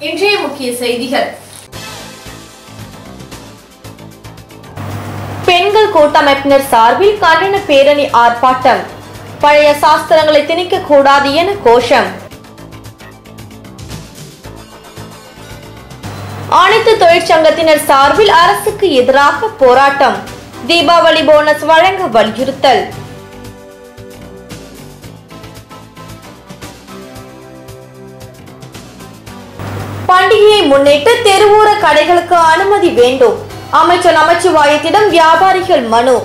இன்றைய முக்கிய செய்திகள் பெண்கள் கூட்டமைப்பினர் சார்பில் கண்டன பேரணி ஆர்ப்பாட்டம் பழைய சாஸ்திரங்களை திணிக்க கூடாது என கோஷம் அனைத்து தொழிற்சங்கத்தினர் சார்பில் அரசுக்கு எதிராக போராட்டம் தீபாவளி போனஸ் வழங்க வலியுறுத்தல் பண்டிகையை முன்னிட்டு தெருவோர கடைகளுக்கு அனுமதி வேண்டும் அமைச்சர் நமச்சிவாயத்திடம் வியாபாரிகள் மனு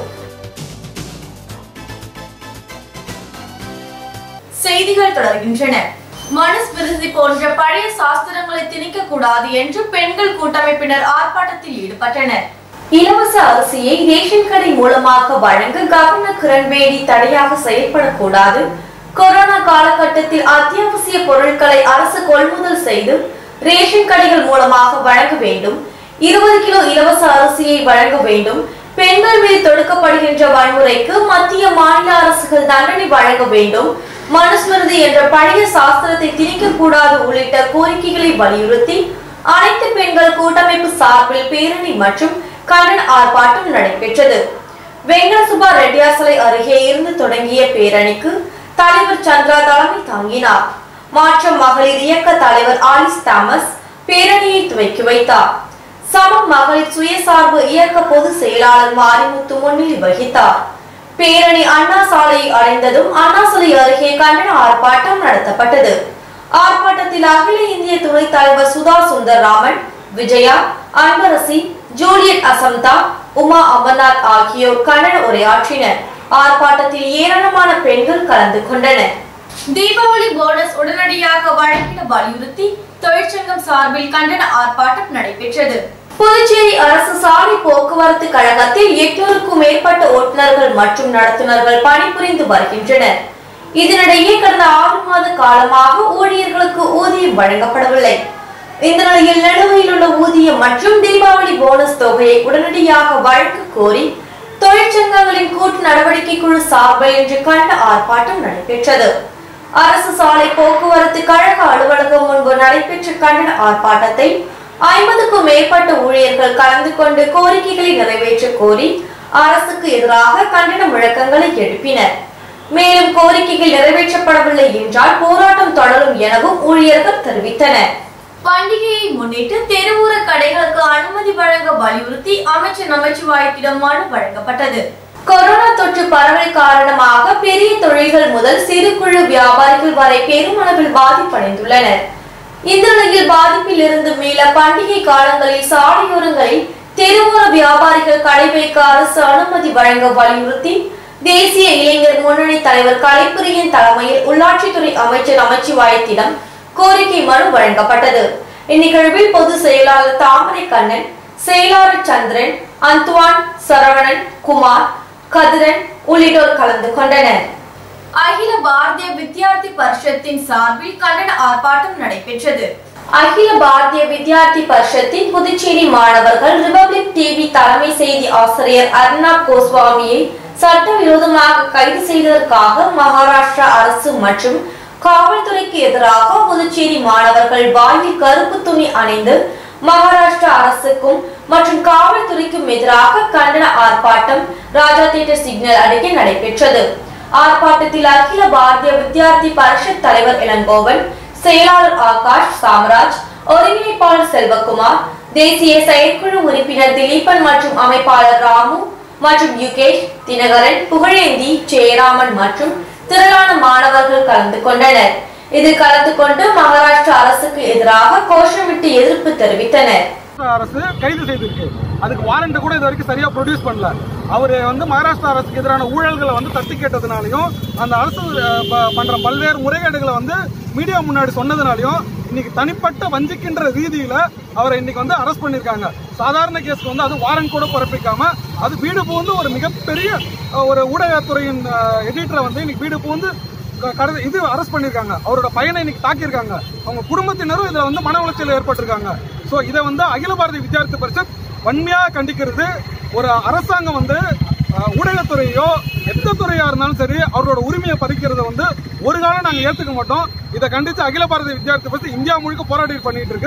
செய்திகள் தொடர்கின்றன மனுஸ்மிருதி போன்ற பழைய சாஸ்திரங்களை திணிக்க கூடாது என்று பெண்கள் கூட்டமைப்பினர் ஆர்ப்பாட்டத்தில் ஈடுபட்டனர் இலவச அரிசியை ரேஷன் கடை மூலமாக வழங்க கவர்னர் கிரண்பேடி தடையாக செயல்படக்கூடாது கொரோனா காலகட்டத்தில் அத்தியாவசிய பொருட்களை அரசு கொள்முதல் செய்து ரேஷன் கடைகள் மூலமாக வழங்க வேண்டும் இருபது கிலோ இலவச அரிசியை வழங்க வேண்டும் பெண்கள் மீது தொடுக்கப்படுகின்ற வன்முறைக்கு மத்திய மாநில அரசுகள் தண்டனை வழங்க வேண்டும் மனுஸ்மிருதி என்ற பழைய சாஸ்திரத்தை திணிக்க கூடாது உள்ளிட்ட கோரிக்கைகளை வலியுறுத்தி அனைத்து பெண்கள் கூட்டமைப்பு சார்பில் பேரணி மற்றும் கண்டன ஆர்ப்பாட்டம் நடைபெற்றது வெங்கடசுபா ரெட்டியார் சிலை அருகே இருந்து தொடங்கிய பேரணிக்கு தலைவர் சந்திரா தலைமை தாங்கினார் மாற்றம் மகளிர் இயக்க தலைவர் ஆலிஸ் தாமஸ் பேரணியை துவக்கி வைத்தார் சம மகளிர் சுயசார்பு இயக்க பொதுச் செயலாளர் மாரிமுத்து முன்னிலை வகித்தார் பேரணி அண்ணா சாலையை அடைந்ததும் அண்ணா சாலை அருகே கண்டன ஆர்ப்பாட்டம் நடத்தப்பட்டது ஆர்ப்பாட்டத்தில் அகில இந்திய துணைத் தலைவர் சுதா சுந்தர்ராமன் விஜயா அன்பரசி ஜூலியட் அசம்தா உமா அமர்நாத் ஆகியோர் கண்டன உரையாற்றினர் ஆர்ப்பாட்டத்தில் ஏராளமான பெண்கள் கலந்து கொண்டனர் தீபாவளி போனஸ் உடனடியாக வழங்கிட வலியுறுத்தி தொழிற்சங்கம் சார்பில் கண்டன ஆர்ப்பாட்டம் நடைபெற்றது புதுச்சேரி அரசு சாலை போக்குவரத்து கழகத்தில் எட்நூறுக்கும் மேற்பட்ட ஓட்டுநர்கள் மற்றும் நடத்துனர்கள் பணிபுரிந்து வருகின்றனர் இதனிடையே கடந்த ஆறு மாத காலமாக ஊழியர்களுக்கு ஊதியம் வழங்கப்படவில்லை இந்த நிலையில் நிலுவையில் உள்ள ஊதியம் மற்றும் தீபாவளி போனஸ் தொகையை உடனடியாக வழங்க கோரி தொழிற்சங்கங்களின் கூட்டு நடவடிக்கை குழு சார்பில் இன்று கண்ட ஆர்ப்பாட்டம் நடைபெற்றது அரசு சாலை போக்குவரத்து கழக அலுவலகம் முன்பு நடைபெற்ற கண்டன ஆர்ப்பாட்டத்தை ஐம்பதுக்கும் மேற்பட்ட ஊழியர்கள் கலந்து கொண்டு கோரிக்கைகளை நிறைவேற்ற கோரி அரசுக்கு எதிராக கண்டன முழக்கங்களை எழுப்பினர் மேலும் கோரிக்கைகள் நிறைவேற்றப்படவில்லை என்றால் போராட்டம் தொடரும் எனவும் ஊழியர்கள் தெரிவித்தனர் பண்டிகையை முன்னிட்டு தெருவோர கடைகளுக்கு அனுமதி வழங்க வலியுறுத்தி அமைச்சர் நமச்சிவாயத்திடம் மனு வழங்கப்பட்டது கொரோனா தொற்று பரவல் காரணமாக பெரிய தொழில்கள் முதல் சிறு குழு வியாபாரிகள் வரை பெருமளவில் பாதிப்படைந்துள்ளனர் இந்த நிலையில் பாதிப்பில் இருந்து மீள பண்டிகை காலங்களில் சாலையோரங்களில் தெருவோர வியாபாரிகள் கடை வைக்க அரசு அனுமதி வழங்க வலியுறுத்தி தேசிய இளைஞர் முன்னணி தலைவர் கலைப்புரியின் தலைமையில் உள்ளாட்சித்துறை அமைச்சர் நமச்சிவாயத்திடம் கோரிக்கை மனு வழங்கப்பட்டது இந்நிகழ்வில் பொதுச் செயலாளர் தாமரை கண்ணன் செயலாளர் சந்திரன் அந்துவான் சரவணன் குமார் கதிரன் உள்ளிட்டோர் கலந்து கொண்டனர் அகில பாரதிய வித்யார்த்தி பரிஷத்தின் சார்பில் கண்டன ஆர்ப்பாட்டம் நடைபெற்றது அகில பாரதிய வித்யார்த்தி பரிஷத்தின் புதுச்சேரி மாணவர்கள் ரிபப்ளிக் டிவி தலைமை செய்தி ஆசிரியர் அர்ணாப் கோஸ்வாமியை சட்டவிரோதமாக கைது செய்ததற்காக மகாராஷ்டிரா அரசு மற்றும் காவல்துறைக்கு எதிராக புதுச்சேரி மாணவர்கள் வாயில் கருப்பு துணி அணிந்து மகாராஷ்டிரா அரசுக்கும் மற்றும் காவல்துறைக்கும் எதிராக கண்டன ஆர்ப்பாட்டம் ராஜா தியேட்டர் சிக்னல் அருகே நடைபெற்றது ஆர்ப்பாட்டத்தில் அகில பாரதிய வித்யார்த்தி பரிஷத் தலைவர் இளங்கோவன் செயலாளர் ஆகாஷ் சாம்ராஜ் ஒருங்கிணைப்பாளர் செல்வகுமார் தேசிய செயற்குழு உறுப்பினர் திலீபன் மற்றும் அமைப்பாளர் ராமு மற்றும் யுகேஷ் தினகரன் புகழேந்தி ஜெயராமன் மற்றும் திரளான மாணவர்கள் கலந்து கொண்டனர் இதில் கலந்து கொண்டு மகாராஷ்டிரா அரசுக்கு எதிராக கோஷமிட்டு எதிர்ப்பு தெரிவித்தனர் மகாராஷ்டிரா அரசு கைது செய்திருக்கு அதுக்கு வாரண்ட் கூட இது வரைக்கும் சரியா ப்ரொடியூஸ் பண்ணல அவர் வந்து மகாராஷ்டிரா அரசுக்கு எதிரான ஊழல்களை வந்து தட்டி கேட்டதுனாலையும் அந்த அரசு அஹ், ப- பண்ற பல்வேறு முறைகேடுகளை வந்து மீடியா முன்னாடி சொன்னதுனாலையும் இன்னைக்கு தனிப்பட்ட வஞ்சிக்கின்ற ரீதியில அவரை இன்னைக்கு வந்து அரெஸ்ட் பண்ணிருக்காங்க சாதாரண கேஸ்க்கு வந்து அது வாரண்ட் கூட பிறப்பிக்காம அது வீடு புகுந்து ஒரு மிகப்பெரிய அஹ், ஒரு ஊடகத்துறையின் எடிட்டரை வந்து இன்னைக்கு வீடு புகுந்து க- கடந்த இது அரெஸ்ட் பண்ணிருக்காங்க அவரோட பையனை இன்னைக்கு தாக்கியிருக்காங்க அவங்க குடும்பத்தினரும் இதுல வந்து மன உளைச்சல் ஏற்பட்டிருக்காங்க சோ இதை வந்து அகில பாரதிய வித்யார்த்தி பரிஷத் வன்மையா கண்டிக்கிறது ஒரு அரசாங்கம் வந்து அஹ், ஊடகத்துறையோ எந்த துறையா இருந்தாலும் சரி அவரோட உரிமையை பறிக்கிறத வந்து ஒரு காலம் நாங்க ஏத்துக்க மாட்டோம் இதை கண்டிச்சு அகில பாரதிய வித்யார்த்தி பரிஷத் இந்தியா முழுக்க போராடி பண்ணிட்டு இருக்கு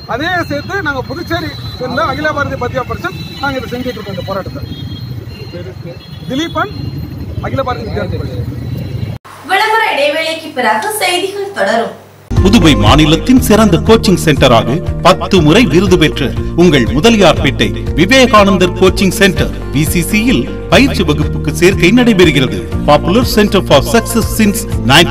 அதே சேர்த்து நாங்க புதுச்சேரி சேர்ந்த அகில பாரதிய பத்தியா பரிஷத் நாங்க இதை செஞ்சுட்டு இருக்கோம் இந்த போராட்டத்தை திலீபன் அகில பாரதிய வித்யார்த்தி பரிஷத் விளம்பர இடைவேளைக்கு பிறகு செய்திகள் தொடரும் புதுவை மாநிலத்தின் சிறந்த கோச்சிங் சென்டராக பத்து முறை விருது பெற்ற உங்கள் முதலியார்பேட்டை விவேகானந்தர் கோச்சிங் சென்டர் பிசிசியில் பயிற்சி வகுப்புக்கு சேர்க்கை நடைபெறுகிறது popular centre for success since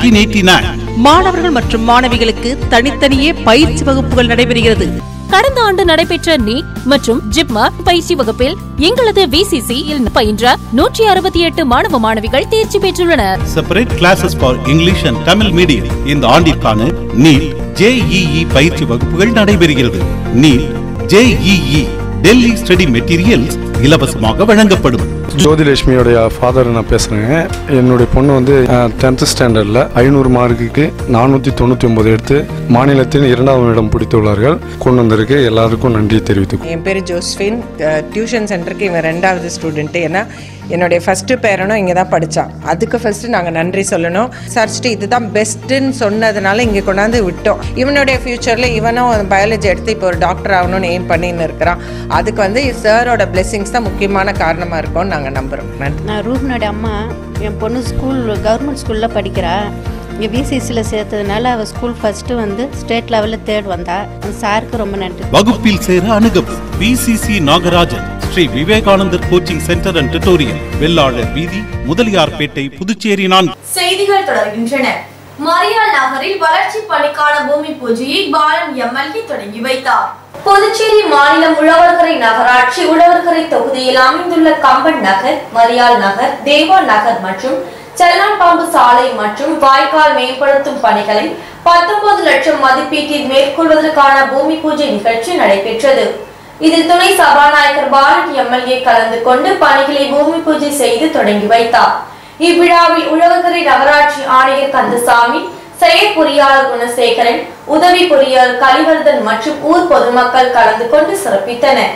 1989 மாணவர்கள் மற்றும் மாணவிகளுக்கு தனித்தனியே பயிற்சி வகுப்புகள் நடைபெறுகிறது கடந்த ஆண்டு நடைபெற்ற நீட் மற்றும் ஜிப்மா பயிற்சி வகுப்பில் எங்களது விசிசி இல் பயின்ற நூற்றி அறுபத்தி எட்டு மாணவ மாணவிகள் தேர்ச்சி பெற்றுள்ளனர் separate classes for English and Tamil medium இந்த ஆண்டிற்கான நீட் ஜேஇஇ பயிற்சி வகுப்புகள் நடைபெறுகிறது NEET JEE Delhi study materials இலவசமாக வழங்கப்படும் ஜோதிலட்சுமியோடைய ஃபாதர் நான் பேசுகிறேங்க என்னுடைய பொண்ணு வந்து டென்த்து ஸ்டாண்டர்டில் ஐநூறு மார்க்குக்கு நானூற்றி தொண்ணூற்றி ஒன்பது எடுத்து மாநிலத்தின் இரண்டாவது இடம் பிடித்துள்ளார்கள் கொண்டு வந்திருக்கு எல்லாருக்கும் நன்றி தெரிவித்துக் என் பேர் ஜோஸ்ஃபின் டியூஷன் சென்டருக்கு இவன் ரெண்டாவது ஸ்டூடெண்ட்டு ஏன்னா என்னுடைய ஃபஸ்ட்டு பேரனும் இங்கே தான் படித்தான் அதுக்கு ஃபஸ்ட்டு நாங்கள் நன்றி சொல்லணும் சரிச்சிட்டு இதுதான் பெஸ்ட்டுன்னு சொன்னதுனால இங்கே கொண்டாந்து விட்டோம் இவனுடைய ஃப்யூச்சரில் இவனும் பயாலஜி எடுத்து இப்போ ஒரு டாக்டர் ஆகணும்னு எய்ம் பண்ணின்னு இருக்கிறான் அதுக்கு வந்து சாரோட பிளெஸிங்ஸ் தான் முக்கியமான காரணமாக இருக்கும்னு நாங்கள் நம்புகிறோம் நன்றி நான் ரூஹ்னோட அம்மா என் பொண்ணு ஸ்கூல் கவர்மெண்ட் ஸ்கூலில் படிக்கிறா இங்கே விசிசியில் சேர்த்ததுனால அவள் ஸ்கூல் ஃபஸ்ட்டு வந்து ஸ்டேட் லெவலில் தேர்ட் வந்தா அந்த சாருக்கு ரொம்ப நன்றி வகுப்பில் சேர அணுகவும் PCC Nagarajan Sri Vivekanandar coaching centre and tutorial Vellalar வீதி முதலியார்பேட்டை புதுச்சேரி நான்கு செய்திகள் தொடர்கின்றன மரியாள் நகரில் வளர்ச்சி பணிக்கான பூமி பூஜையை பாலன் எம்எல்ஏ தொடங்கி வைத்தார் புதுச்சேரி மாநிலம் உழவர்கரை நகராட்சி உழவர்கரை தொகுதியில் அமைந்துள்ள கம்பன் நகர் மரியாள் நகர் தேவா நகர் மற்றும் செல்லாம்பாம்பு சாலை மற்றும் வாய்க்கால் மேம்படுத்தும் பணிகளை பத்தொன்பது லட்சம் மதிப்பீட்டில் மேற்கொள்வதற்கான பூமி பூஜை நிகழ்ச்சி நடைபெற்றது இதில் துணை சபாநாயகர் பாலன் எம்எல்ஏ கலந்து கொண்டு பணிகளை பூமி பூஜை செய்து தொடங்கி வைத்தார் இவ்விழாவில் உழவர்கரை நகராட்சி ஆணையர் கந்தசாமி செயற் பொறியாளர் குணசேகரன் உதவி பொறியாளர் கலிவர்தன் மற்றும் ஊர் பொதுமக்கள் கலந்து கொண்டு சிறப்பித்தனர்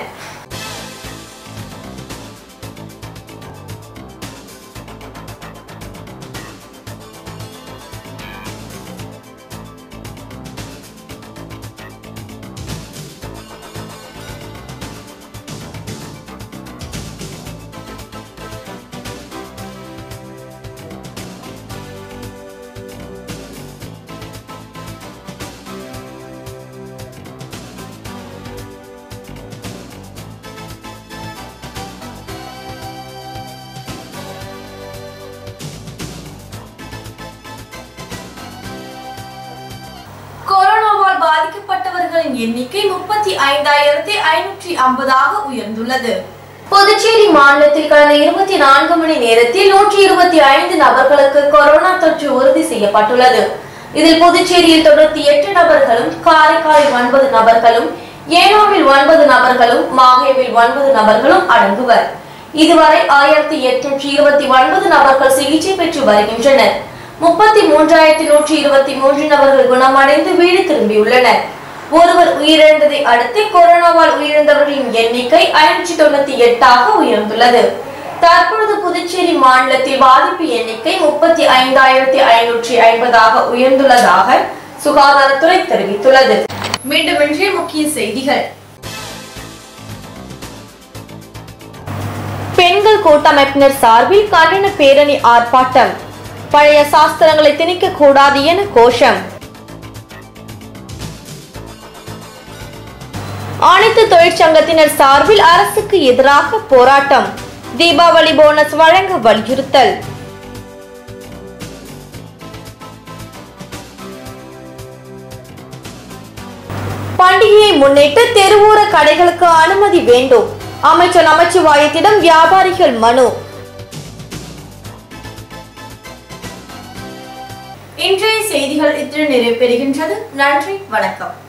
கொரோனாவால் பாதிக்கப்பட்டவர்களின் எண்ணிக்கை முப்பத்தி ஐந்தாயிரத்தி ஐநூற்றி ஐம்பதாக உயர்ந்துள்ளது புதுச்சேரி மாநிலத்தில் கடந்த இருபத்தி நான்கு மணி நேரத்தில் நூற்றி இருபத்தி ஐந்து நபர்களுக்கு கொரோனா தொற்று உறுதி செய்யப்பட்டுள்ளது இதில் புதுச்சேரியில் தொண்ணூத்தி எட்டு நபர்களும் காரைக்காலில் ஒன்பது நபர்களும் ஏனாமில் ஒன்பது நபர்களும் மாஹேவில் ஒன்பது நபர்களும் அடங்குவர் இதுவரை ஆயிரத்தி எட்நூற்றி இருபத்தி ஒன்பது நபர்கள் சிகிச்சை பெற்று வருகின்றனர் முப்பத்தி மூன்றாயிரத்தி நூற்றி இருபத்தி மூன்று நபர்கள் குணமடைந்து வீடு திரும்பியுள்ளனர் ஒருவர் உயிரிழந்ததை அடுத்து கொரோனாவால் உயிரிழந்தவர்களின் எண்ணிக்கை ஐநூற்றி தொண்ணூத்தி எட்டாக உயர்ந்துள்ளது தற்பொழுது புதுச்சேரி மாநிலத்தில் பாதிப்பு எண்ணிக்கை முப்பத்தி ஐந்தாயிரத்தி ஐநூற்றி ஐம்பதாக உயர்ந்துள்ளதாக சுகாதாரத்துறை தெரிவித்துள்ளது மீண்டும் இன்றைய முக்கிய செய்திகள் பெண்கள் கூட்டமைப்பினர் சார்பில் கண்டன பேரணி ஆர்ப்பாட்டம் பழைய சாஸ்திரங்களை திணிக்க கூடாது என கோஷம் அனைத்து தொழிற்சங்கத்தினர் சார்பில் அரசுக்கு எதிராக போராட்டம் தீபாவளி போனஸ் வழங்க வலியுறுத்தல் பண்டிகையை முன்னிட்டு தெருவோர கடைகளுக்கு அனுமதி வேண்டும் அமைச்சர் நமச்சிவாயத்திடம் வியாபாரிகள் மனு இன்றைய செய்திகள் இத்துடன் நிறைவு பெறுகின்றது நன்றி வணக்கம்